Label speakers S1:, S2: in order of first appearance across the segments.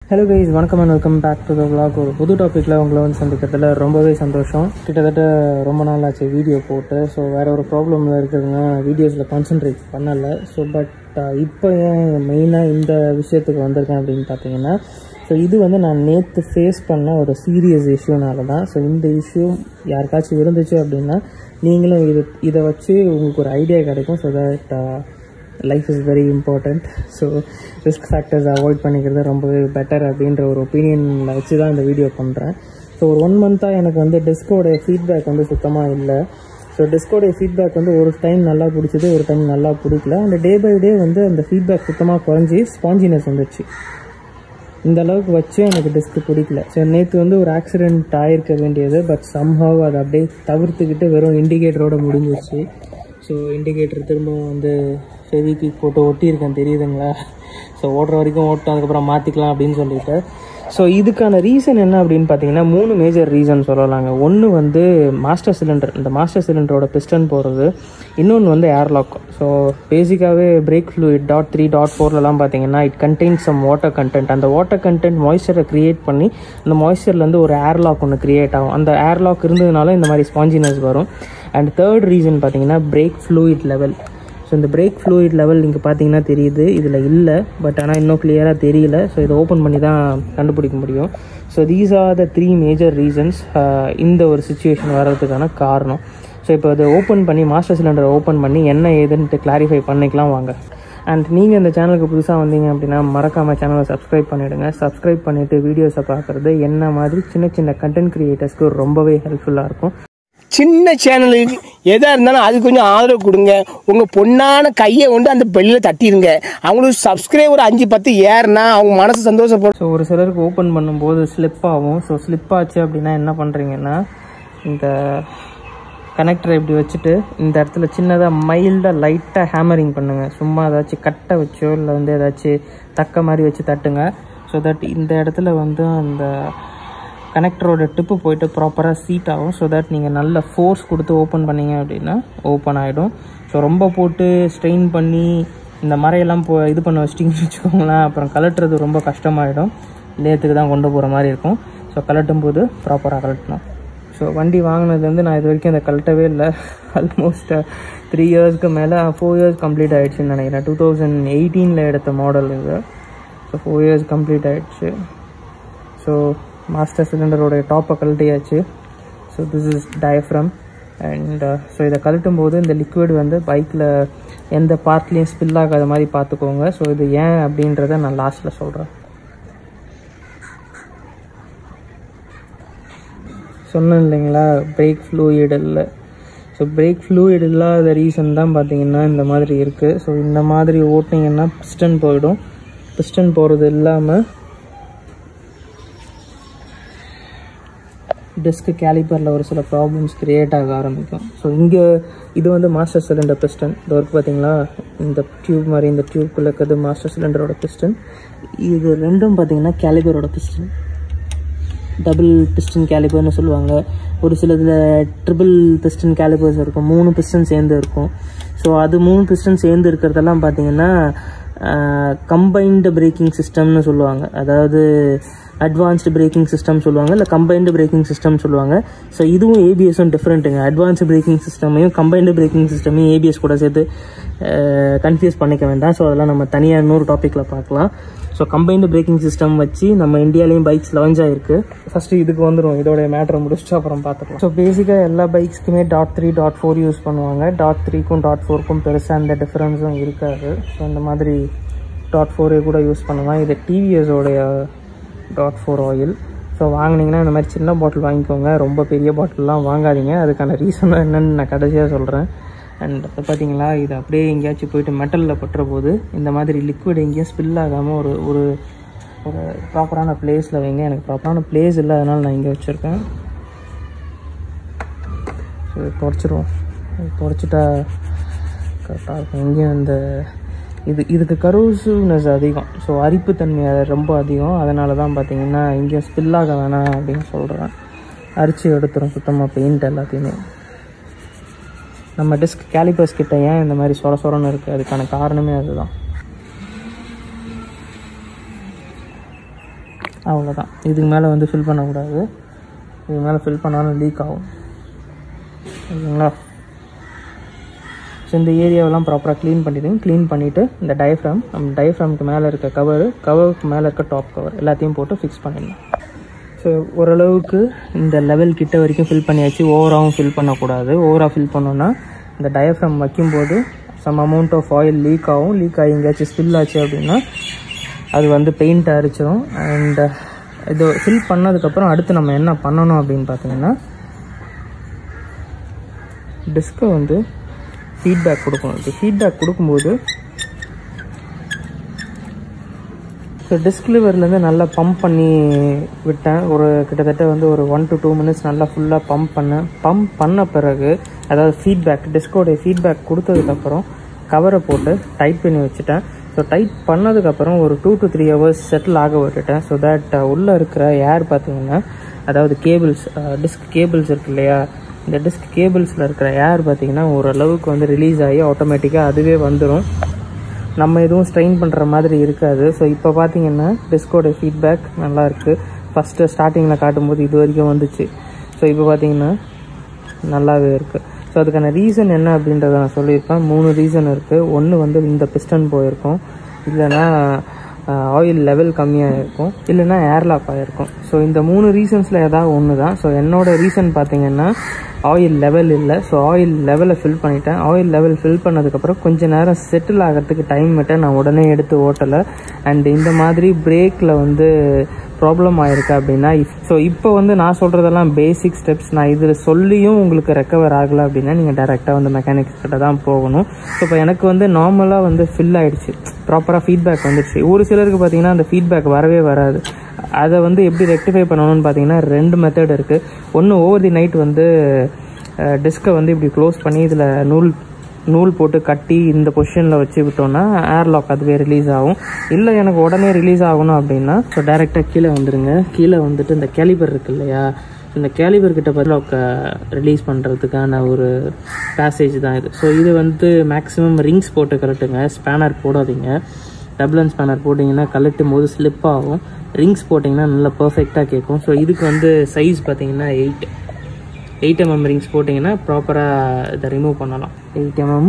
S1: Hello guys வணக்கம் and welcome back to the vlog ஒரு புது டாப்பிக்கில் உங்களை வந்து சந்திக்கிறதுல ரொம்பவே சந்தோஷம் கிட்டத்தட்ட ரொம்ப நாள் ஆச்சு வீடியோ போட்டு ஸோ வேறு ஒரு ப்ராப்ளமில் இருக்கிறதுனா வீடியோஸில் கான்சென்ட்ரேட் பண்ணலை ஸோ பட் இப்போ ஏன் மெயினாக இந்த விஷயத்துக்கு வந்திருக்கேன் அப்படின்னு பார்த்தீங்கன்னா ஸோ இது வந்து நான் நேற்று ஃபேஸ் பண்ண ஒரு சீரியஸ் இஷ்யூனால தான் ஸோ இந்த இஷ்யூ யாருக்காச்சும் இருந்துச்சு அப்படின்னா நீங்களும் இது இதை வச்சு உங்களுக்கு ஒரு ஐடியா கிடைக்கும் so that life is very important so risk factors avoid பண்ணிக்கிறது ரொம்பவே பெட்டர் அப்படின்ற ஒரு ஒப்பீனியனில் வச்சு தான் இந்த வீடியோ பண்ணுறேன் ஸோ ஒரு ஒன் மந்த்தாக எனக்கு வந்து டிஸ்கோடைய ஃபீட்பேக் வந்து சுத்தமாக இல்லை ஸோ டிஸ்கோடைய ஃபீட்பேக் வந்து ஒரு டைம் நல்லா பிடிச்சது ஒரு டைம் நல்லா பிடிக்கல அந்த டே பை டே வந்து அந்த ஃபீட்பேக் சுத்தமாக குறைஞ்சி ஸ்பாஞ்சினஸ் வந்துச்சு இந்த அளவுக்கு வச்சு எனக்கு டிஸ்க் பிடிக்கல ஸோ நேற்று வந்து ஒரு ஆக்சிடென்ட் ஆயிருக்க வேண்டியது பட் சம்ஹவ் அதை அப்படியே தவிர்த்துக்கிட்டு வெறும் இண்டிகேட்டரோட முடிஞ்சிச்சு ஸோ இண்டிகேட்டர் திரும்பவும் வந்து ஃபெவிக்கு போட்டு ஒட்டியிருக்கேன் தெரியுதுங்களா ஸோ ஓட்டுற வரைக்கும் ஓட்டும் அதுக்கப்புறம் மாற்றிக்கலாம் அப்படின்னு சொல்லிட்டு ஸோ இதுக்கான ரீசன் என்ன அப்படின்னு பார்த்தீங்கன்னா மூணு மேஜர் ரீசன் சொல்லலாங்க ஒன்று வந்து மாஸ்டர் சிலிண்டர் இந்த மாஸ்டர் சிலிண்டரோட பிஸ்டன் போகிறது இன்னொன்று வந்து ஏர்லாக் ஸோ பேசிக்காகவே brake fluid dot three dot ஃபோர்லலாம் பார்த்தீங்கன்னா it contains some water content அந்த வாட்டர் கண்டென்ட் மாய்ஸ்சரை க்ரியேட் பண்ணி அந்த மாய்ஸ்சர்லேருந்து ஒரு ஏர்லாக் ஒன்று க்ரியேட் ஆகும் அந்த ஏர்லாக் இருந்ததுனால இந்த மாதிரி ஸ்பாஞ்சினஸ் வரும் அண்ட் தேர்ட் ரீசன் பார்த்தீங்கன்னா பிரேக் ஃப்ளூயிட் லெவல் ஸோ இந்த பிரேக் ஃப்ளூயிட் லெவல் இங்கே பார்த்தீங்கன்னா தெரியுது இதில் இல்லை பட் ஆனால் இன்னும் கிளியராக தெரியல ஸோ இதை ஓப்பன் பண்ணி தான் கண்டுபிடிக்க முடியும் so these are the three major reasons இந்த ஒரு சுச்சுவேஷன் வர்றதுக்கான காரணம் ஸோ இப்போ அதை ஓப்பன் பண்ணி மாஸ்டர் சிலிண்டரை ஓப்பன் பண்ணி என்ன ஏதுன்ட்டு கிளாரிஃபை பண்ணிக்கலாம் வாங்க அண்ட் நீங்கள் இந்த சேனலுக்கு புதுசாக வந்தீங்க அப்படின்னா மறக்காமல் சேனலை சப்ஸ்கிரைப் பண்ணிவிடுங்க சப்ஸ்கிரைப் பண்ணிவிட்டு வீடியோஸை பார்க்குறது என்ன மாதிரி சின்ன சின்ன கண்டென்ட் க்ரியேட்டர்ஸ்க்கு ரொம்பவே ஹெல்ப்ஃபுல்லாக இருக்கும்
S2: சின்ன சேனலுக்கு எதாக இருந்தாலும் அது கொஞ்சம் ஆதரவு கொடுங்க உங்கள் பொண்ணான கையை கொண்டு அந்த பெல்லில் தட்டிடுங்க அவங்களுக்கு சப்ஸ்கிரைபர் அஞ்சு பத்து ஏறுனா அவங்க மனசு சந்தோஷப்படும்
S1: ஸோ ஒரு சிலருக்கு ஓப்பன் பண்ணும்போது ஸ்லிப் ஆகும் ஸோ ஸ்லிப் ஆச்சு அப்படின்னா என்ன பண்ணுறீங்கன்னா இந்த கனெக்டரை இப்படி வச்சுட்டு இந்த இடத்துல சின்னதாக மைல்டாக லைட்டாக ஹேமரிங் பண்ணுங்கள் சும்மா ஏதாச்சும் கட்டை வச்சோ இல்லை வந்து ஏதாச்சும் தக்க மாதிரி வச்சு தட்டுங்க ஸோ தட் இந்த இடத்துல வந்து அந்த கனெக்டரோட டிப்பு போயிட்டு ப்ராப்பராக சீட் ஆகும் ஸோ தட் நீங்கள் நல்ல ஃபோர்ஸ் கொடுத்து ஓப்பன் பண்ணீங்க அப்படின்னா ஓப்பன் ஆகிடும் ஸோ ரொம்ப போட்டு ஸ்ட்ரெயின் பண்ணி இந்த மரையெல்லாம் போ இது பண்ண வச்சிட்டிங்கன்னு வச்சுக்கோங்களேன் அப்புறம் கலட்டுறது ரொம்ப கஷ்டமாயிடும் லேத்துக்கு தான் கொண்டு போகிற மாதிரி இருக்கும் ஸோ கலட்டும் போது ப்ராப்பராக கலட்டணும் ஸோ வண்டி வாங்கினதுலேருந்து நான் இது வரைக்கும் அதை கழட்டவே இல்லை ஆல்மோஸ்ட் த்ரீ இயர்ஸ்க்கு மேலே ஃபோர் இயர்ஸ் கம்ப்ளீட் ஆகிடுச்சின்னு நினைக்கிறேன் டூ தௌசண்ட் எயிட்டீனில் எடுத்த மாடல் இது ஸோ ஃபோர் இயர்ஸ் கம்ப்ளீட் ஆகிடுச்சு ஸோ மாஸ்டர் சிலிண்டரோடைய டாப்பை கழட்டியாச்சு so this is diaphragm and so இதை கழட்டும் போது இந்த லிக்விட் வந்து பைக்கில் எந்த பார்ட்லேயும் ஸ்பில் ஆகாத மாதிரி பார்த்துக்கோங்க ஸோ இது ஏன் அப்படின்றத நான் லாஸ்ட்டில் சொல்கிறேன் சொன்னேன் இல்லைங்களா பிரேக் ஃப்ளூயிட் இல்லை ஸோ பிரேக் ஃப்ளூயிட் இல்லாத ரீசன் தான் பார்த்தீங்கன்னா இந்த மாதிரி இருக்குது ஸோ இந்த மாதிரி ஓட்டினீங்கன்னா பிஸ்டன் போயிடும் பிஸ்டன் போகிறது இல்லாமல் டிஸ்க் கேலிப்பரில் ஒரு சில ப்ராப்ளம்ஸ் க்ரியேட் ஆக ஆரம்பிக்கும் ஸோ இங்கே இது வந்து மாஸ்டர் சிலிண்டர் பிஸ்டன் இது ஒர்க் பார்த்தீங்களா இந்த டியூப் மாதிரி இந்த டியூப்குள்ளே இருக்கிறது மாஸ்டர் சிலிண்டரோட பிஸ்டன் இது ரெண்டும் பார்த்தீங்கன்னா கேலிபரோட பிஸ்டன் டபுள் பிஸ்டன் கேலிபர்னு சொல்லுவாங்க ஒரு சிலதில் ட்ரிபிள் பிஸ்டன் கேலிபர்ஸ் இருக்கும் மூணு பிஸ்டன் சேர்ந்து இருக்கும் ஸோ அது மூணு பிஸ்டன் சேர்ந்து இருக்கிறதெல்லாம் பார்த்தீங்கன்னா கம்பைன்டு பிரேக்கிங் சிஸ்டம்னு சொல்லுவாங்க அதாவது அட்வான்ஸ்டு பிரேக்கிங் சிஸ்டம் சொல்லுவாங்க இல்லை கம்பைன்டு பிரேக்கிங் சிஸ்டம் சொல்லுவாங்க ஸோ இதுவும் ஏபிஎஸும் டிஃப்ரெண்ட்டுங்க அட்வான்ஸ்டு பிரேக்கிங் சிஸ்டமையும் கம்பைன்டு பிரேக்கிங் சிஸ்டமையும் ஏபிஎஸ் கூட சேர்த்து கன்ஃபியூஸ் பண்ணிக்க வேண்டாம் ஸோ அதெல்லாம் நம்ம தனியாக இன்னொரு டாப்பிக்கில் பார்க்கலாம் ஸோ கம்பைன்டு பிரேக்கிங் சிஸ்டம் வச்சு நம்ம இந்தியாலேயும் பைக்ஸ் லான்ச் ஆயிருக்கு ஃபஸ்ட்டு இதுக்கு வந்துடும் இதோட மேட்ரை முடிச்சுட்டு அப்புறம் பார்த்துக்கலாம் ஸோ பேசிக்காக எல்லா பைக்ஸ்க்குமே dot three dot four use பண்ணுவாங்க டாட் த்ரீக்கும் டாட் ஃபோருக்கும் பெருசாக அந்த டிஃப்ரென்ஸும் இருக்காது ஸோ இந்த மாதிரி டாட் ஃபோரே கூட யூஸ் பண்ணுவாங்க இது டிவிஎஸோடைய டாட் ஃபோர் ஆயில் ஸோ வாங்கினீங்கன்னா இந்த மாதிரி சின்ன பாட்டில் வாங்கிக்கோங்க ரொம்ப பெரிய பாட்டில்லாம் வாங்காதீங்க அதுக்கான ரீசன் என்னன்னு நான் கடைசியாக சொல்கிறேன் அண்ட் பார்த்தீங்களா இது அப்படியே எங்கேயாச்சும் போயிட்டு மெட்டலில் பட்டுற போது இந்த மாதிரி லிக்விட் எங்கேயும் ஸ்பில் ஆகாமல் ஒரு ஒரு ஒரு ப்ராப்பரான பிளேஸில் வைங்க எனக்கு ப்ராப்பரான பிளேஸ் இல்லை அதனால் நான் இங்கே வச்சுருக்கேன் ஸோ தொடச்சிருவோம் தொடச்சிட்டா கரெக்டாக இருக்கும் எங்கேயும் இந்த இது இதுக்கு கரோசிவ்னஸ் அதிகம் ஸோ அரிப்புத்தன்மை அது ரொம்ப அதிகம் அதனால தான் பார்த்தீங்கன்னா இங்கேயும் ஸ்பில் ஆக வேணாம் அப்படின்னு சொல்கிறேன் அரிச்சு எடுத்துரும் சுத்தமாக பெயிண்ட் எல்லாத்தையுமே நம்ம டிஸ்க் கேலிபர்ஸ் கிட்ட ஏன் இந்த மாதிரி சொர சொரன்னு இருக்குது அதுக்கான காரணமே அதுதான் அவ்வளோதான் இதுக்கு மேலே வந்து ஃபில் பண்ணக்கூடாது இதுக்கு மேலே ஃபில் பண்ணாலும் லீக் ஆகும் ஓகேங்களா ஸோ இந்த ஏரியாவெல்லாம் ப்ராப்பராக க்ளீன் பண்ணிடுங்க க்ளீன் பண்ணிவிட்டு இந்த டயஃப்ராம் நம்ம டயஃப்ராமுக்கு மேலே இருக்க கவரு கவருக்கு மேலே இருக்க டாப் கவர் எல்லாத்தையும் போட்டு ஃபிக்ஸ் பண்ணிடலாம் ஸோ ஓரளவுக்கு இந்த லெவல் கிட்ட வரைக்கும் ஃபில் பண்ணியாச்சு ஓவராகவும் ஃபில் பண்ணக்கூடாது ஓவராக ஃபில் பண்ணோன்னா இந்த டயஃப்ராம் வைக்கும்போது some amount of oil leak ஆகும் லீக் ஆகி எங்கேயாச்சும் ஸ்பில் ஆச்சு அப்படின்னா அது வந்து பெயிண்ட் அரிச்சிடும் அண்ட் இது ஃபில் பண்ணதுக்கப்புறம் அடுத்து நம்ம என்ன பண்ணணும் அப்படின்னு பார்த்தீங்கன்னா டிஸ்கை வந்து ஃபீட்பேக் கொடுக்கணும் இது ஃபீட்பேக் கொடுக்கும்போது ஸோ டிஸ்க் லிவர்லேருந்து நல்லா பம்ப் பண்ணி விட்டேன் ஒரு கிட்டத்தட்ட வந்து ஒரு ஒன் டு டூ மினிட்ஸ் நல்லா ஃபுல்லாக பம்ப் பண்ணேன் பம்ப் பண்ண பிறகு அதாவது ஃபீட்பேக் டிஸ்கோடைய ஃபீட்பேக் கொடுத்ததுக்கப்புறம் கவரை போட்டு டைட் பண்ணி வச்சுட்டேன் ஸோ டைட் பண்ணதுக்கப்புறம் ஒரு two to three hours settle ஆக விட்டுட்டேன் ஸோ தட் உள்ளே இருக்கிற ஏர் பார்த்தீங்கன்னா அதாவது கேபிள்ஸ் டிஸ்க் கேபிள்ஸ் இருக்கு இல்லையா இந்த டிஸ்க் கேபிள்ஸில் இருக்கிற ஏர் பார்த்தீங்கன்னா ஓரளவுக்கு வந்து ரிலீஸ் ஆகி ஆட்டோமேட்டிக்காக அதுவே வந்துடும் நம்ம எதுவும் ஸ்ட்ரெயின் பண்ணுற மாதிரி இருக்காது ஸோ இப்போ பார்த்தீங்கன்னா டிஸ்கோட ஃபீட்பேக் நல்லா இருக்குது ஃபஸ்ட்டு ஸ்டார்டிங்கில் காட்டும்போது இது வரைக்கும் வந்துச்சு ஸோ இப்போ பார்த்தீங்கன்னா நல்லாவே இருக்குது ஸோ அதுக்கான ரீசன் என்ன அப்படின்றத நான் சொல்லியிருப்பேன் மூணு ரீசன் இருக்குது ஒன்று வந்து இந்த பிஸ்டன் போயிருக்கும் இல்லைன்னா ஆயில் லெவல் கம்மியாக இருக்கும் இல்லைன்னா ஏர்லாக் ஆகிருக்கும் ஸோ இந்த மூணு ரீசன்ஸில் ஏதாவது ஒன்று தான் ஸோ என்னோட ரீசன் பார்த்தீங்கன்னா ஆயில் லெவல் இல்லை ஸோ ஆயில் லெவலை ஃபில் பண்ணிட்டேன் ஆயில் லெவல் ஃபில் பண்ணதுக்கப்புறம் கொஞ்ச நேரம் செட்டில் ஆகிறதுக்கு டைம் விட்டேன் நான் உடனே எடுத்து ஓட்டலை அண்ட் இந்த மாதிரி பிரேக்கில் வந்து ப்ராப்ளம் ஆயிருக்கு அப்படின்னா இஃப் ஸோ இப்போ வந்து நான் சொல்கிறதெல்லாம் பேசிக் ஸ்டெப்ஸ் நான் இதில் சொல்லியும் உங்களுக்கு ரெக்கவர் ஆகலை அப்படின்னா நீங்கள் டேரெக்டாக வந்து மெக்கானிக்ஸ் கிட்ட தான் போகணும் ஸோ இப்போ எனக்கு வந்து நார்மலாக வந்து ஃபில் ஆயிடுச்சு ப்ராப்பராக ஃபீட்பேக் வந்துடுச்சு ஒரு சிலருக்கு பார்த்தீங்கன்னா அந்த ஃபீட்பேக் வரவே வராது அதை வந்து எப்படி ரெக்டிஃபை பண்ணணும்னு பார்த்தீங்கன்னா ரெண்டு மெத்தட் இருக்குது ஒன்று ஓவர் தி நைட் வந்து டிஸ்கை வந்து இப்படி க்ளோஸ் பண்ணி இதில் நூல் நூல் போட்டு கட்டி இந்த பொசிஷனில் வச்சு விட்டோம்னா ஏர்லாக் அதுவே ரிலீஸ் ஆகும் இல்லை எனக்கு உடனே ரிலீஸ் ஆகணும் அப்படின்னா ஸோ டேரெக்டாக கீழே வந்துடுங்க கீழே வந்துட்டு இந்த கேலிபர் இருக்கு இல்லையா இந்த கேலிபர் கிட்ட பதிலாக ரிலீஸ் பண்ணுறதுக்கான ஒரு பேசேஜ் தான் இது ஸோ இது வந்து மேக்ஸிமம் ரிங்ஸ் போட்டு கலட்டுங்க ஸ்பேனர் போடாதீங்க டப்ளன் ஸ்பேனர் போட்டிங்கன்னா கலட்டும் போது ஸ்லிப் ஆகும் ரிங்ஸ் போட்டிங்கன்னா நல்லா பர்ஃபெக்டாக கேட்கும் ஸோ இதுக்கு வந்து சைஸ் பார்த்தீங்கன்னா எயிட் எயிட் எம்எம் ரிங்ஸ் போட்டிங்கன்னா ப்ராப்பராக இதை ரிமூவ் பண்ணலாம் எயிட் எம்எம்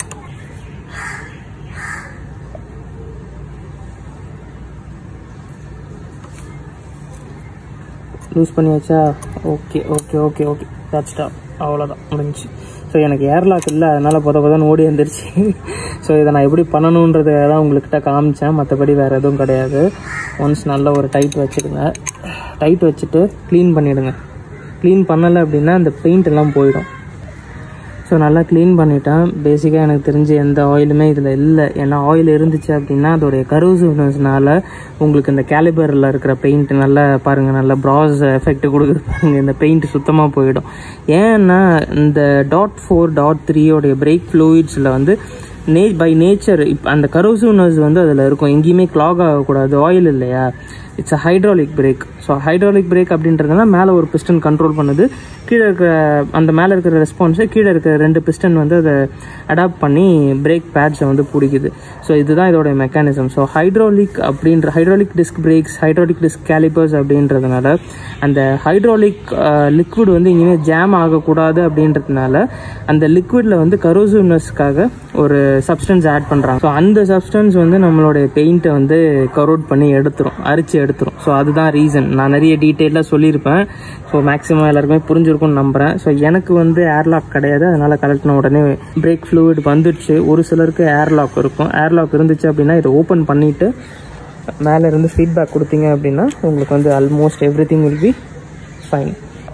S1: லூஸ் பண்ணியாச்சா okay okay okay okay that stop அவ்வளோதான் முடிஞ்சு ஸோ எனக்கு ஏர்லாக் இல்லை அதனால் பொத பொதன்னு ஓடி வந்துருச்சு ஸோ இதை நான் எப்படி பண்ணணுன்றதை தான் உங்கள்கிட்ட காமிச்சேன் மற்றபடி வேறு எதுவும் கிடையாது ஒன்ஸ் நல்ல ஒரு டைட் வச்சுடுங்க டைட் வச்சுட்டு க்ளீன் பண்ணிவிடுங்க க்ளீன் பண்ணலை அப்படின்னா அந்த பெயிண்ட் எல்லாம் போயிடும் ஸோ நல்லா க்ளீன் பண்ணிட்டேன் பேசிக்காக எனக்கு தெரிஞ்ச எந்த ஆயிலுமே இதில் இல்லை ஏன்னா ஆயில் இருந்துச்சு அப்படின்னா அதோடைய கரோசிவ்னஸ்னால உங்களுக்கு இந்த கேலிபரில் இருக்கிற பெயிண்ட் நல்லா பாருங்கள் நல்லா ப்ராஸ் எஃபெக்ட் கொடுக்குது பாருங்கள் இந்த பெயிண்ட் சுத்தமாக போயிடும் ஏன்னா இந்த டாட் ஃபோர் டாட் த்ரீயோடைய பிரேக் ஃப்ளூயிட்ஸில் வந்து நே பை நேச்சர் இப்போ அந்த கரோசிவ்னஸ் வந்து அதில் இருக்கும் எங்கேயுமே கிளாக் ஆகக்கூடாது ஆயில் இல்லையா it's a hydraulic brake so hydraulic brake அப்படின்றதுனா மேலே ஒரு பிஸ்டன் கண்ட்ரோல் பண்ணுது கீழே இருக்கிற அந்த மேலே இருக்கிற ரெஸ்பான்ஸை கீழே இருக்கிற ரெண்டு பிஸ்டன் வந்து அதை அடாப்ட் பண்ணி பிரேக் பேட்ஸை வந்து பிடிக்குது ஸோ இதுதான் இதோட மெக்கானிசம் ஸோ ஹைட்ராலிக் அப்படின்ற hydraulic disc brakes hydraulic disc calipers அப்படின்றதுனால அந்த ஹைட்ராலிக் லிக்விட் வந்து இனிமே ஜாம் ஆகக்கூடாது அப்படின்றதுனால அந்த லிக்விடில் வந்து கரோசிவ்னஸ்க்காக ஒரு சப்ஸ்டன்ஸ் ஆட் பண்ணுறாங்க ஸோ அந்த சப்ஸ்டன்ஸ் வந்து நம்மளுடைய பெயிண்ட்டை வந்து கரோட் பண்ணி எடுத்துரும் அரிச்சு எடுத்துரும் ஸோ அதுதான் ரீசன் நான் நிறைய டீட்டெயிலாக சொல்லியிருப்பேன் ஸோ மேக்ஸிமம் எல்லாருக்குமே புரிஞ்சிருக்கும்னு நம்புகிறேன் ஸோ எனக்கு வந்து ஏர்லாக் கிடையாது அதனால் கலெக்டின உடனே பிரேக் ஃப்ளூயிட் வந்துடுச்சு ஒரு சிலருக்கு ஏர்லாக் இருக்கும் ஏர்லாக் இருந்துச்சு அப்படின்னா இதை ஓப்பன் பண்ணிவிட்டு மேலே இருந்து ஃபீட்பேக் கொடுத்தீங்க அப்படின்னா உங்களுக்கு வந்து almost everything will be fine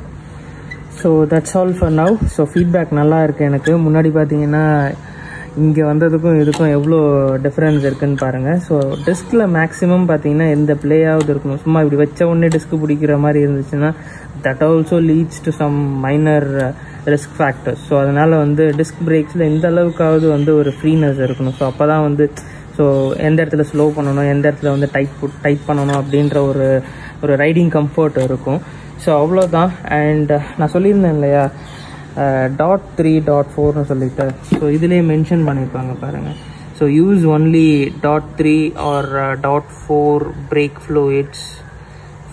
S1: so that's all for now so feedback நல்லா இருக்குது எனக்கு முன்னாடி பார்த்தீங்கன்னா இங்கே வந்ததுக்கும் இதுக்கும் எவ்வளோ டிஃப்ரென்ஸ் இருக்குன்னு பாருங்கள் ஸோ டிஸ்கில் மேக்ஸிமம் பார்த்தீங்கன்னா எந்த பிளேயாவது இருக்கணும் சும்மா இப்படி வச்ச உடனே டிஸ்க் பிடிக்கிற மாதிரி இருந்துச்சுன்னா that also leads to some minor risk factors so அதனால் வந்து டிஸ்க் பிரேக்ஸில் இந்த அளவுக்காவது வந்து ஒரு ஃப்ரீனஸ் இருக்கணும் ஸோ அப்போ தான் வந்து ஸோ எந்த இடத்துல ஸ்லோ பண்ணணும் எந்த இடத்துல வந்து டைட் டைட் பண்ணணும் அப்படின்ற ஒரு ஒரு ரைடிங் கம்ஃபர்ட் இருக்கும் ஸோ அவ்வளோதான் அண்ட் நான் சொல்லியிருந்தேன் இல்லையா டாட் த்ரீ டாட் ஃபோர்னு சொல்லிட்டு ஸோ இதுலேயே மென்ஷன் பண்ணியிருப்பாங்க பாருங்கள் so use only dot three or dot four brake fluids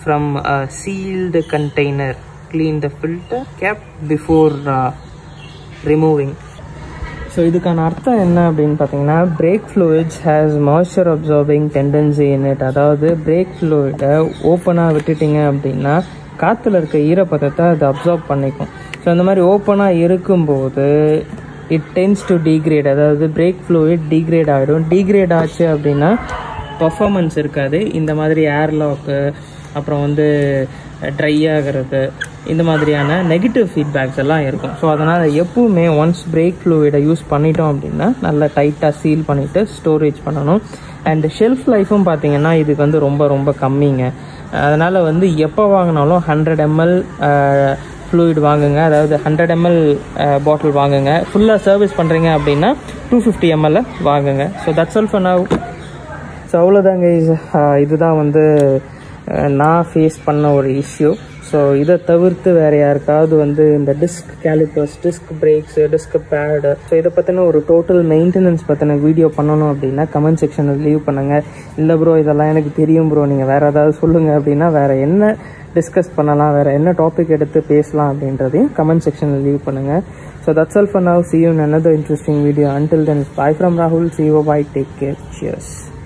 S1: from a sealed container. Clean the filter cap before uh, removing. So இதுக்கான அர்த்தம் என்ன அப்படின்னு பார்த்தீங்கன்னா brake fluids has moisture absorbing tendency in it அதாவது brake ஃப்ளூயிடை ஓப்பனாக விட்டுட்டீங்க அப்படின்னா காற்றுல இருக்க ஈரப்பதத்தை அது அப்சார்ப் பண்ணிக்கும் ஸோ அந்த மாதிரி ஓப்பனாக இருக்கும்போது இட் டென்ஸ் டு டீக்ரேட் அதாவது பிரேக் ஃப்ளூயிட் டீக்ரேட் ஆகிடும் டீக்ரேட் ஆச்சு அப்படின்னா பர்ஃபார்மன்ஸ் இருக்காது இந்த மாதிரி ஏர்லாக்கு அப்புறம் வந்து ட்ரை ஆகிறது இந்த மாதிரியான நெகட்டிவ் ஃபீட்பேக்ஸ் எல்லாம் இருக்கும் ஸோ அதனால் எப்பவுமே ஒன்ஸ் பிரேக் ஃப்ளூயிடை யூஸ் பண்ணிட்டோம் அப்படின்னா நல்லா டைட்டாக சீல் பண்ணிவிட்டு ஸ்டோரேஜ் பண்ணணும் அண்ட் ஷெல்ஃப் லைஃபும் பார்த்தீங்கன்னா இதுக்கு வந்து ரொம்ப ரொம்ப கம்மிங்க அதனால் வந்து எப்போ வாங்கினாலும் ஹண்ட்ரட் எம்எல் ஃப்ளூயிட் வாங்குங்க அதாவது ஹண்ட்ரட் எம்எல் பாட்டில் வாங்குங்க ஃபுல்லாக சர்வீஸ் பண்ணுறீங்க அப்படின்னா டூ ஃபிஃப்டி எம்எல்ல வாங்குங்க so that's all for now so அவ்வளோதாங்க இதுதான் வந்து அஹ், நான் ஃபேஸ் பண்ண ஒரு இஷ்யூ ஸோ இதை தவிர்த்து வேறு யாருக்காவது வந்து இந்த disc calipers disc brakes disc pad so இதை பற்றின ஒரு டோட்டல் மெயின்டெனன்ஸ் பற்றின வீடியோ பண்ணணும் அப்படின்னா கமெண்ட் செக்ஷனில் லீவ் பண்ணுங்கள் இல்லை ப்ரோ இதெல்லாம் எனக்கு தெரியும் ப்ரோ நீங்கள் வேறு ஏதாவது சொல்லுங்கள் அப்படின்னா வேறு என்ன டிஸ்கஸ் பண்ணலாம் வேறு என்ன டாபிக் எடுத்து பேசலாம் அப்படின்றதையும் கமெண்ட் செக்ஷனில் லீவ் பண்ணுங்கள் so that's all for now see you another interesting video until then bye from rahul see you bye take care cheers